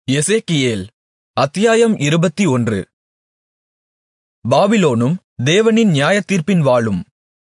எசேக்கியேல் அத்தியாயம் இருபத்தொன்று பாபிலோனும் தேவனின் நியாயத்தீர்ப்பின் வாளும்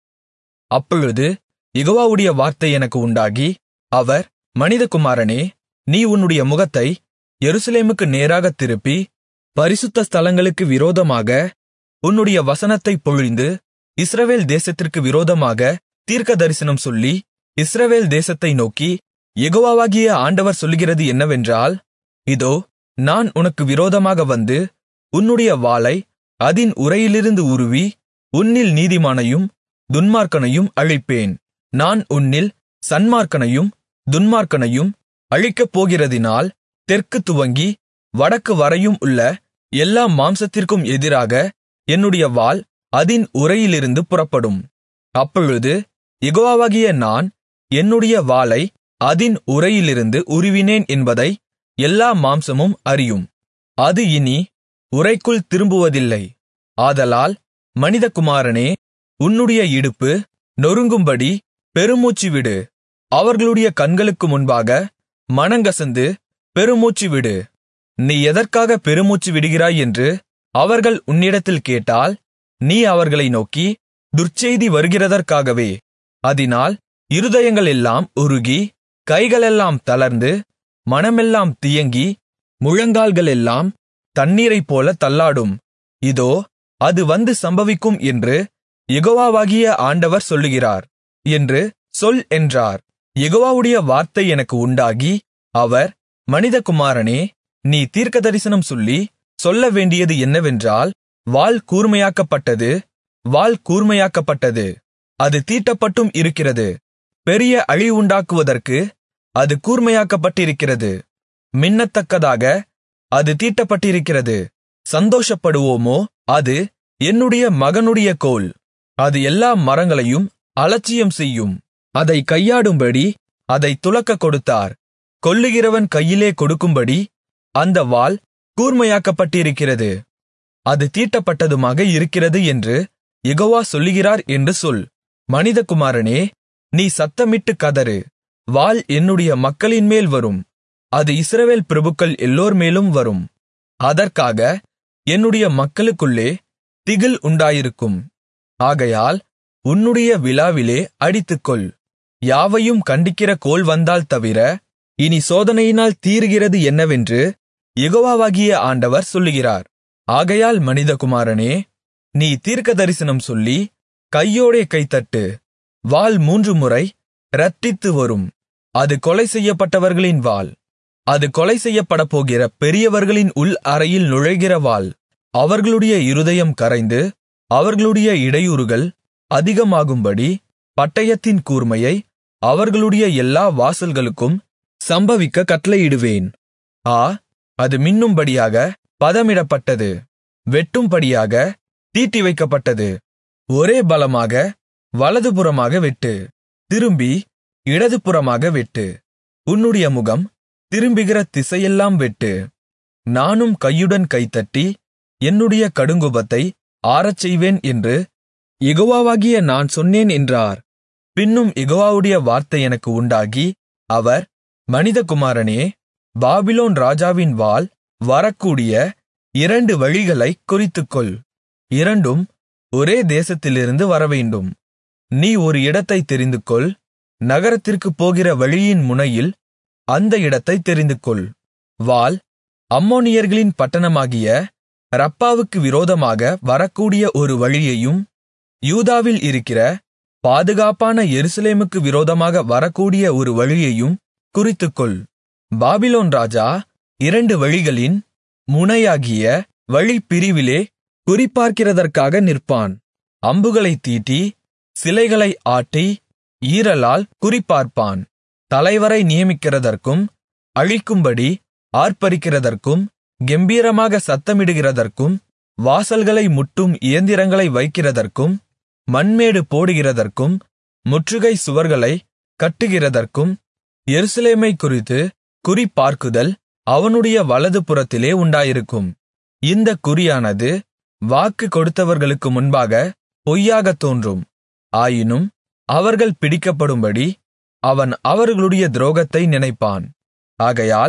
அப்பொழுது யெகோவாவுடைய வார்த்தை எனக்கு உண்டாகி அவர் மனிதகுமாரனே நீ உன்னுடைய முகத்தை எருசலேமுக்கு நேராகத் திருப்பி பரிசுத்த ஸ்தலங்களுக்கு விரோதமாக உன்னுடைய வசனத்தைப் பொழிந்து இஸ்ரவேல் தேசத்திற்கு விரோதமாக தீர்க்கதரிசனம் சொல்லி இஸ்ரவேல் தேசத்தை நோக்கி யெகோவாகிய ஆண்டவர் சொல்லுகிறது என்னவென்றால் இதோ நான் உனக்கு விரோதமாக வந்து உன்னுடைய வாளை அதின் உறையிலிருந்து உருவி உன்னில் நீதிமானையும் துன்மார்க்கனையும் அழிப்பேன் நான் உன்னில் சன்மார்க்கனையும் துன்மார்க்கனையும் அழிக்கப் போகிறதினால் தெற்கு துவங்கி வடக்கு வரையும் உள்ள எல்லா மாம்சத்திற்கும் எதிராக என்னுடைய வாள் அதின் உறையிலிருந்து புறப்படும் அப்பொழுது யெகோவாகிய நான் என்னுடைய வாளை அதின் உறையிலிருந்து உருவினேன் என்பதை எல்லா மாம்சமும் அறியும் அது இனி உறைக்குள் திரும்புவதில்லை ஆதலால் மனிதகுமாரனே உன்னுடைய இடுப்பு நொறுங்கும்படி பெருமூச்சுவிடு அவர்களுடைய கண்களுக்கு முன்பாக மனங்கசந்து பெருமூச்சுவிடு நீ எதற்காக பெருமூச்சு விடுகிறாய் என்று அவர்கள் உன்னிடத்தில் கேட்டால் நீ அவர்களை நோக்கி துர்ச்செய்தி வருகிறதற்காகவே அதினால் இருதயங்களெல்லாம் உருகி கைகளெல்லாம் தளர்ந்து மனமெல்லாம் தியங்கி முழங்கால்களெல்லாம் தண்ணீரைப்போல தள்ளாடும் இதோ அது வந்து சம்பவிக்கும் என்று யெகோவாவாகிய ஆண்டவர் சொல்லுகிறார் என்று சொல் என்றார் யெகோவாவுடைய வார்த்தை எனக்கு உண்டாகி அவர் மனிதகுமாரனே நீ தீர்க்கதரிசனம் சொல்லி சொல்லவேண்டியது என்னவென்றால் வாள் கூர்மையாக்கப்பட்டது வாள் கூர்மையாக்கப்பட்டது அது தீட்டப்பட்டும் இருக்கிறது பெரிய அழிவுண்டாக்குவதற்கு அது கூர்மையாக்கப்பட்டிருக்கிறது மின்னத்தக்கதாக அது தீட்டப்பட்டிருக்கிறது சந்தோஷப்படுவோமோ அது என்னுடைய மகனுடைய கோல் அது எல்லா மரங்களையும் அலட்சியம் செய்யும் அதை கையாடும்படி அதை துலக்கக் கொடுத்தார் கொல்லுகிறவன் கையிலே கொடுக்கும்படி அந்த வாள் கூர்மையாக்கப்பட்டிருக்கிறது அது தீட்டப்பட்டதுமாக இருக்கிறது என்று யெகோவா சொல்லுகிறார் என்று சொல் மனிதகுமாரனே நீ சத்தமிட்டு கதறு வாள் என்னுடைய மக்களின்மேல் வரும் அது இஸ்ரவேல் பிரபுக்கள் எல்லோர் மேலும் வரும் அதற்காக என்னுடைய மக்களுக்குள்ளே திகில் உண்டாயிருக்கும் ஆகையால் உன்னுடைய விழாவிலே அடித்துக்கொள் யாவையும் கண்டிக்கிற கோல் வந்தால் தவிர இனி சோதனையினால் தீருகிறது என்னவென்று யெகோவாவாகிய ஆண்டவர் சொல்லுகிறார் ஆகையால் மனிதகுமாரனே நீ தீர்க்கதரிசனம் சொல்லி கையோடே கைத்தட்டு வாள் மூன்று முறை இரட்டித்து வரும் அது கொலை செய்யப்பட்டவர்களின் வாள் அது கொலை செய்யப்படப்போகிற பெரியவர்களின் உள் அறையில் நுழைகிற வாள் அவர்களுடைய இருதயம் கரைந்து அவர்களுடைய இடையூறுகள் அதிகமாகும்படி பட்டயத்தின் கூர்மையை அவர்களுடைய எல்லா வாசல்களுக்கும் சம்பவிக்க கட்டளையிடுவேன் ஆ அது மின்னும்படியாக பதமிடப்பட்டது வெட்டும்படியாக தீட்டி வைக்கப்பட்டது ஒரே பலமாக வலதுபுறமாக வெட்டு திரும்பி இடதுபுறமாக வெட்டு உன்னுடைய முகம் திரும்புகிற திசையெல்லாம் வெட்டு நானும் கையுடன் கைத்தட்டி என்னுடைய கடுங்குபத்தை ஆறச் செய்வேன் என்று யெகோவாவாகிய நான் சொன்னேன் என்றார் பின்னும் யெகோவாவுடைய வார்த்தை எனக்கு உண்டாகி அவர் மனிதகுமாரனே பாபிலோன் ராஜாவின் வாள் வரக்கூடிய இரண்டு வழிகளைக் குறித்துக்கொள் இரண்டும் ஒரே தேசத்திலிருந்து வரவேண்டும் நீ ஒரு இடத்தைத் தெரிந்துகொள் நகரத்திற்குப் போகிற வழியின் முனையில் அந்த இடத்தைத் தெரிந்துகொள் வாள் அம்மோனியர்களின் பட்டணமாகிய ரப்பாவுக்கு விரோதமாக வரக்கூடிய ஒரு வழியையும் யூதாவில் இருக்கிற பாதுகாப்பான எருசலேமுக்கு விரோதமாக வரக்கூடிய ஒரு வழியையும் குறித்துக்கொள் பாபிலோன் ராஜா இரண்டு வழிகளின் முனையாகிய வழிப்பிரிவிலே குறிப்பார்க்கிறதற்காக நிற்பான் அம்புகளைத் தீட்டி சிலைகளை ஆட்டி ஈரலால் குறிப்பார்ப்பான் தலைவரை நியமிக்கிறதற்கும் அழிக்கும்படி ஆர்ப்பரிக்கிறதற்கும் கெம்பீரமாக சத்தமிடுகிறதற்கும் வாசல்களை முட்டும் இயந்திரங்களை வைக்கிறதற்கும் மண்மேடு போடுகிறதற்கும் முற்றுகை சுவர்களை கட்டுகிறதற்கும் எருசலேமை குறித்து குறிப்பார்க்குதல் அவனுடைய வலது புறத்திலே உண்டாயிருக்கும் இந்த குறியானது வாக்கு கொடுத்தவர்களுக்கு முன்பாக பொய்யாகத் தோன்றும் ஆயினும் அவர்கள் பிடிக்கப்படும்படி அவன் அவர்களுடைய துரோகத்தை நினைப்பான் ஆகையால்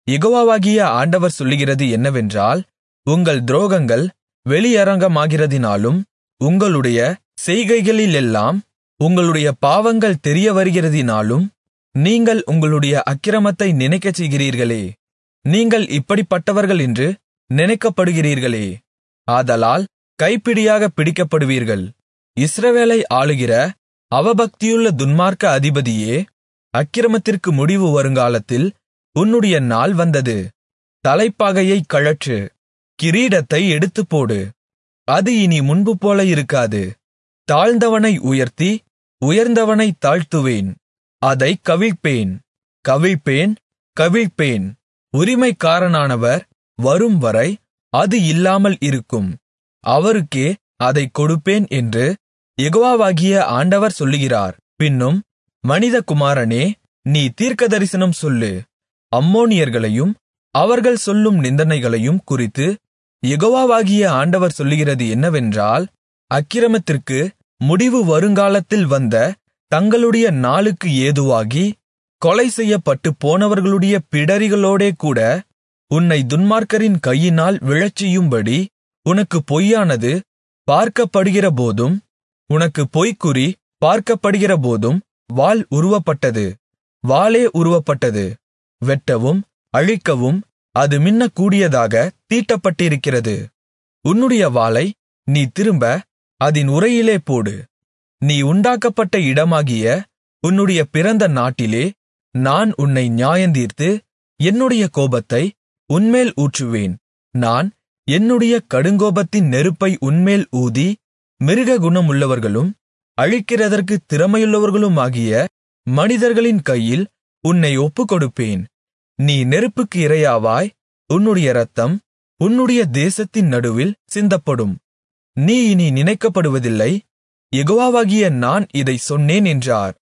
யெகோவாவாகிய ஆண்டவர் சொல்லுகிறது என்னவென்றால் உங்கள் துரோகங்கள் வெளியரங்கமாகிறதினாலும் உங்களுடைய செய்கைகளிலெல்லாம் உங்களுடைய பாவங்கள் தெரிய வருகிறதினாலும் நீங்கள் உங்களுடைய அக்கிரமத்தை நினைக்கச் செய்கிறீர்களே நீங்கள் இப்படிப்பட்டவர்கள் என்று நினைக்கப்படுகிறீர்களே ஆதலால் கைப்பிடியாக பிடிக்கப்படுவீர்கள் இஸ்ரவேலை ஆளுகிற அவபக்தியுள்ள துன்மார்க்க அதிபதியே அக்கிரமத்திற்கு முடிவு வருங்காலத்தில் உன்னுடைய நாள் வந்தது தலைப்பாகையைக் கழற்று கிரீடத்தை எடுத்துப்போடு அது இனி முன்பு போல இருக்காது தாழ்ந்தவனை உயர்த்தி உயர்ந்தவனைத் தாழ்த்துவேன் அதைக் கவிழ்ப்பேன் கவிழ்ப்பேன் கவிழ்ப்பேன் உரிமைக்காரனானவர் வரும்வரை அது இல்லாமல் இருக்கும் அவருக்கே அதைக் கொடுப்பேன் என்று யெகோவாவாகிய ஆண்டவர் சொல்லுகிறார் பின்னும் மனிதகுமாரனே நீ தீர்க்கதரிசனம் சொல்லு அம்மோனியர்களையும் அவர்கள் சொல்லும் நிந்தனைகளையும் குறித்து யெகோவாவாகிய ஆண்டவர் சொல்லுகிறது என்னவென்றால் அக்கிரமத்திற்கு முடிவு வருங்காலத்தில் வந்த தங்களுடைய நாளுக்கு ஏதுவாகி கொலை செய்யப்பட்டு போனவர்களுடைய பிடரிகளோடே கூட உன்னை துன்மார்க்கரின் கையினால் விழச்செய்யும்படி உனக்கு பொய்யானது பார்க்கப்படுகிறபோதும் உனக்கு பொய்க்குறி பார்க்கப்படுகிறபோதும் வாள் உருவப்பட்டது வாளே உருவப்பட்டது வெட்டவும் அழிக்கவும் அது மின்னக்கூடியதாக தீட்டப்பட்டிருக்கிறது உன்னுடைய வாளை நீ திரும்ப அதின் உரையிலே போடு நீ உண்டாக்கப்பட்ட இடமாகிய உன்னுடைய பிறந்த நாட்டிலே நான் உன்னை நியாயந்தீர்த்து என்னுடைய கோபத்தை உன்மேல் ஊற்றுவேன் நான் என்னுடைய கடுங்கோபத்தின் நெருப்பை உன்மேல் ஊதி மிருக குணமுள்ளவர்களும் அழிக்கிறதற்குத் திறமையுள்ளவர்களுமாகிய மனிதர்களின் கையில் உன்னை ஒப்புக்கொடுப்பேன் நீ நெருப்புக்கு இரையாவாய் உன்னுடைய இரத்தம் உன்னுடைய தேசத்தின் நடுவில் சிந்தப்படும் நீ இனி நினைக்கப்படுவதில்லை யெகோவாவாகிய நான் இதைச் சொன்னேன் என்றார்